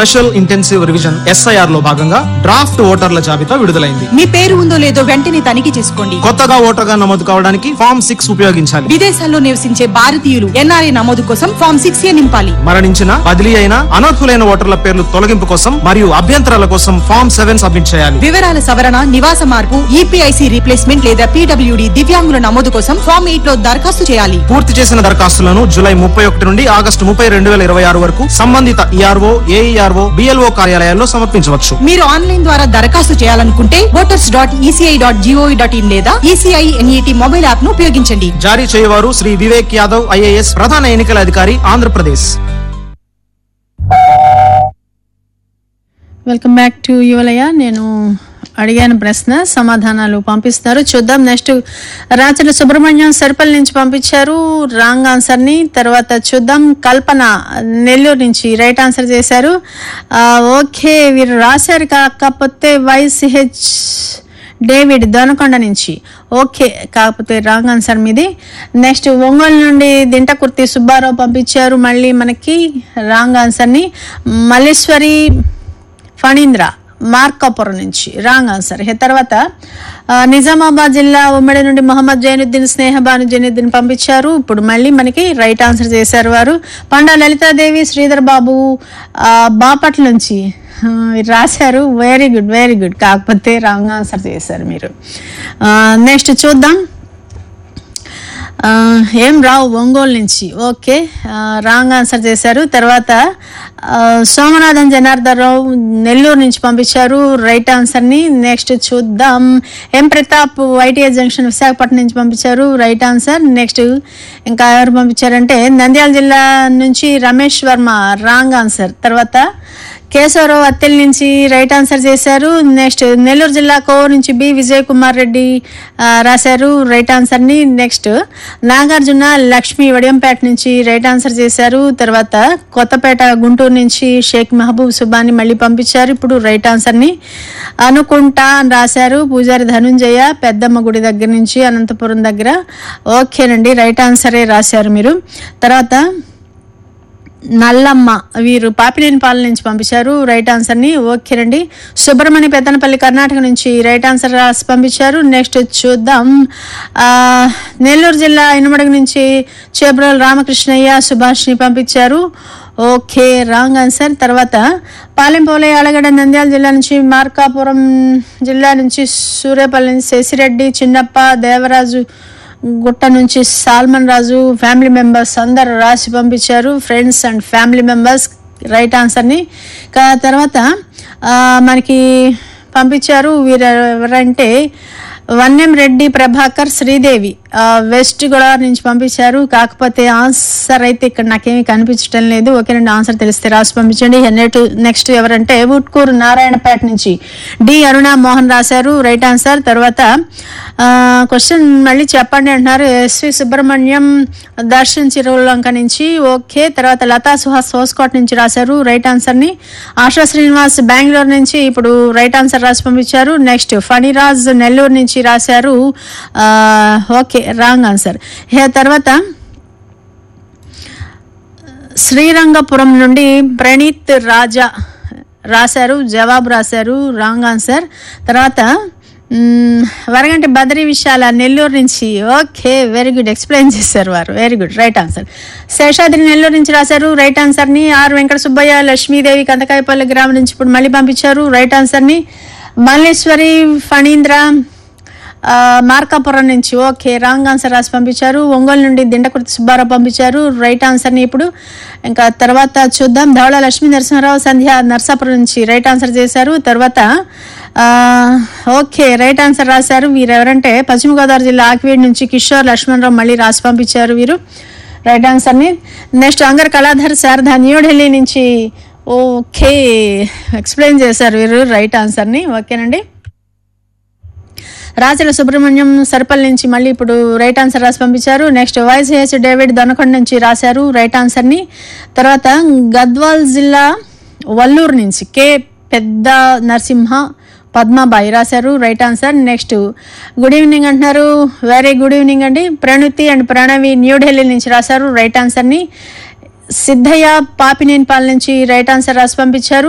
special intensive revision SIR లో భాగంగా draft ఓటర్ల జాబితా విడుదలైంది మీ పేరు ఉందో లేదో వెంటనే తనిఖీ చేసుకోండి కొత్తగా ఓటర్గా నమోదు కావడానికి ఫామ్ సిక్స్ ఉపయోగించాలి విదేశాల్లో నివసించే భారతీయులు ఎన్ఆర్ఐ నమోదు కోసం ఫామ్ సిక్స్ ఏ నింపాలి మరణించిన బదిలీ అయిన అనర్హులైన ఓటర్ల పేర్లు తొలగింపు కోసం మరియు అభ్యంతరాల కోసం ఫామ్ సెవెన్ సబ్మిట్ చేయాలి వివరాల సవరణ నివాస మార్పు ఈపీఐసి రీప్లేస్మెంట్ లేదా పీడబ్ల్యూడి దివ్యాంగుల నమోదు కోసం ఫామ్ ఎయిట్ లో దరఖాస్తు చేయాలి పూర్తి చేసిన దరఖాస్తులను జూలై ముప్పై ఒకటి నుండి ఆగస్టు ముప్పై రెండు వేల ఇరవై ఆరు వరకు సంబంధిత ఈఆర్ఓ ఏఈఆర్ఓ బిఎల్ఓ కార్యాలయాల్లో సమర్పించవచ్చు మీరు ఆన్లైన్ ద్వారా దరఖాస్తు చేయాలనుకుంటే voters dot ECI dot gov dot in లేదా ఈసీఐ ఎన్ఈటి మొబైల్ యాప్ ను ఉపయోగించండి జారీ చేయవారు శ్రీ వివేక్ యాదవ్ ఐఏఎస్ ప్రధాన ఎన్నికల అధికారి ఆంధ్రప్రదేశ్ వెల్కమ్ బ్యాక్ టు యువలయ నేను అడిగాను ప్రశ్న సమాధానాలు పంపిస్తారు చూద్దాం నెక్స్ట్ రాచల సుబ్రహ్మణ్యం సర్పల్ నుంచి పంపించారు రాంగ్ ఆన్సర్ని తర్వాత చూద్దాం కల్పన నెల్లూరు నుంచి రైట్ ఆన్సర్ చేశారు ఆ, ఓకే వీరు రాశారు కాకపోతే వైసిహెచ్ డేవిడ్ దొనకొండ నుంచి ఓకే కాకపోతే రాంగ్ ఆన్సర్ మీది నెక్స్ట్ ఒంగోలు నుండి దింటకుర్తి సుబ్బారావు పంపించారు మళ్ళీ మనకి రాంగ్ ఆన్సర్ని మల్లేశ్వరి ఫణీంద్ర మార్కాపురం నుంచి రాంగ్ ఆన్సర్ ఇక తర్వాత ఆ, నిజామాబాద్ జిల్లా ఉమ్మడి నుండి మొహమ్మద్ జైనుద్దీన్ స్నేహబాను జైనుద్దీన్ పంపించారు ఇప్పుడు మళ్ళీ మనకి రైట్ ఆన్సర్ చేశారు వారు పండా లలితాదేవి శ్రీధర్ బాబు ఆ, బాపట్ల నుంచి ఆ, రాశారు వెరీ గుడ్ వెరీ గుడ్ కాకపోతే రాంగ్ ఆన్సర్ చేశారు మీరు నెక్స్ట్ చూద్దాం ఆ, ఏం రావు ఒంగోలు నుంచి ఓకే ఆ, రాంగ్ ఆన్సర్ చేశారు తర్వాత ఆ, సోమనాథన్ జనార్దన్ రావు నెల్లూరు నుంచి పంపించారు రైట్ ఆన్సర్ని నెక్స్ట్ చూద్దాం M Pratap YTS junction Visakhapatnam నుంచి పంపించారు రైట్ ఆన్సర్ నెక్స్ట్ ఇంకా ఎవరు పంపించారంటే నంద్యాల జిల్లా నుంచి రమేష్ వర్మ రాంగ్ ఆన్సర్ తర్వాత కేశవరావు అత్తెల్ నుంచి రైట్ ఆన్సర్ చేశారు నెక్స్ట్ నెల్లూరు జిల్లా కోవూరు నుంచి బి విజయ్ కుమార్ రెడ్డి ఆ, రాశారు రైట్ ఆన్సర్ని నెక్స్ట్ నాగార్జున లక్ష్మి వడియంపేట నుంచి రైట్ ఆన్సర్ చేశారు తర్వాత కొత్తపేట గుంటూరు నుంచి షేక్ మహబూబ్ సుబాని మళ్ళీ పంపించారు ఇప్పుడు రైట్ ఆన్సర్ని అనుకుంటా అని రాశారు పూజారి ధనుంజయ పెద్దమ్మ గుడి దగ్గర నుంచి అనంతపురం దగ్గర ఓకేనండి రైట్ ఆన్సరే రాశారు మీరు తర్వాత నల్లమ్మ వీరు పాపినేనిపాలెం నుంచి పంపించారు రైట్ ఆన్సర్ని ఓకేనండి సుబ్రహ్మణ్య పెద్దనపల్లి కర్ణాటక నుంచి రైట్ ఆన్సర్ రాసి పంపించారు నెక్స్ట్ చూద్దాం ఆ, నెల్లూరు జిల్లా ఇనుమడుగు నుంచి చేబ్రోల్ రామకృష్ణయ్య సుభాష్ని పంపించారు ఓకే రాంగ్ ఆన్సర్ తర్వాత పాలెంపోలే అలగడ నంద్యాల జిల్లా నుంచి మార్కాపురం జిల్లా నుంచి సూర్యపల్లి నుంచి శశిరెడ్డి చిన్నప్ప దేవరాజు గుట్ట నుంచి సాల్మన్ రాజు ఫ్యామిలీ మెంబర్స్ అందరు రాసి పంపించారు friends and family members right ఆన్సర్ని కా తర్వాత ఆ, మనకి పంపించారు వీరు ఎవరంటే వన్యం రెడ్డి ప్రభాకర్ శ్రీదేవి ఆ, వెస్ట్ గోదావరి నుంచి పంపించారు కాకపోతే ఆన్సర్ అయితే ఇక్కడ నాకేమీ కనిపించడం లేదు ఓకేనండి ఆన్సర్ తెలిస్తే రాసి పంపించండి నెట్ నెక్స్ట్ ఎవరంటే ఉట్కూరు నారాయణపేట నుంచి డి అరుణ మోహన్ రాశారు రైట్ ఆన్సర్ తర్వాత క్వశ్చన్ మళ్ళీ చెప్పండి అంటున్నారు ఎస్వి సుబ్రహ్మణ్యం దర్శన్ చిరులంక నుంచి ఓకే తర్వాత లతా సుహాస్ హోస్కోట్ నుంచి రాశారు రైట్ ఆన్సర్ని ఆశా శ్రీనివాస్ బెంగళూరు నుంచి ఇప్పుడు రైట్ ఆన్సర్ రాసి పంపించారు నెక్స్ట్ ఫణిరాజ్ నెల్లూరు నుంచి రాశారు ఆ, ఓకే రాంగ్ ఆన్సర్ ఇక తర్వాత శ్రీరంగపురం నుండి ప్రణీత్ రాజా రాశారు జవాబు రాశారు రాంగ్ ఆన్సర్ తర్వాత మ్మ్, వరగంటి బద్రీ విశాల నెల్లూరు నుంచి ఓకే వెరీ గుడ్ ఎక్స్ప్లెయిన్ చేశారు వారు very good right answer Seshadri Nellore నుంచి రాశారు రైట్ ఆన్సర్ని ఆర్ వెంకట సుబ్బయ్య లక్ష్మీదేవి కందకాయపల్లి గ్రామం నుంచి ఇప్పుడు మళ్ళీ పంపించారు రైట్ ఆన్సర్ని మల్లేశ్వరి ఫణీంద్ర ఆ, మార్కాపురం నుంచి ఓకే రాంగ్ ఆన్సర్ రాసి పంపించారు ఒంగోలు నుండి దిండకుర్తి సుబ్బారావు పంపించారు రైట్ ఆన్సర్ని ఇప్పుడు ఇంకా తర్వాత చూద్దాం ధవళ లక్ష్మీ నరసింహారావు సంధ్య నర్సాపురం నుంచి రైట్ ఆన్సర్ చేశారు తర్వాత ఆ, ఓకే రైట్ ఆన్సర్ రాశారు వీరు ఎవరంటే పశ్చిమ గోదావరి జిల్లా ఆకివేడి నుంచి కిషోర్ లక్ష్మణరావు మళ్ళీ రాసి పంపించారు వీరు రైట్ ఆన్సర్ని నెక్స్ట్ అంగర్ కళాధర్ శారద న్యూఢిల్లీ నుంచి ఓకే ఎక్స్ప్లెయిన్ చేశారు వీరు రైట్ ఆన్సర్ని ఓకేనండి రాచల సుబ్రహ్మణ్యం సర్పల్ నుంచి మళ్ళీ ఇప్పుడు రైట్ ఆన్సర్ రాసి పంపించారు next Y S H David Donakonda నుంచి రాశారు రైట్ ఆన్సర్ని తర్వాత గద్వాల్ జిల్లా వల్లూరు నుంచి కే పెద్ద నరసింహ పద్మాబాయి రాశారు right answer next good evening అంటున్నారు వెరీ గుడ్ ఈవినింగ్ అండి ప్రణుతి అండ్ ప్రణవి న్యూఢిల్లీ నుంచి రాశారు రైట్ ఆన్సర్ని సిద్ధయ్య పాపినేనిపాల్ నుంచి రైట్ ఆన్సర్ రాసి పంపించారు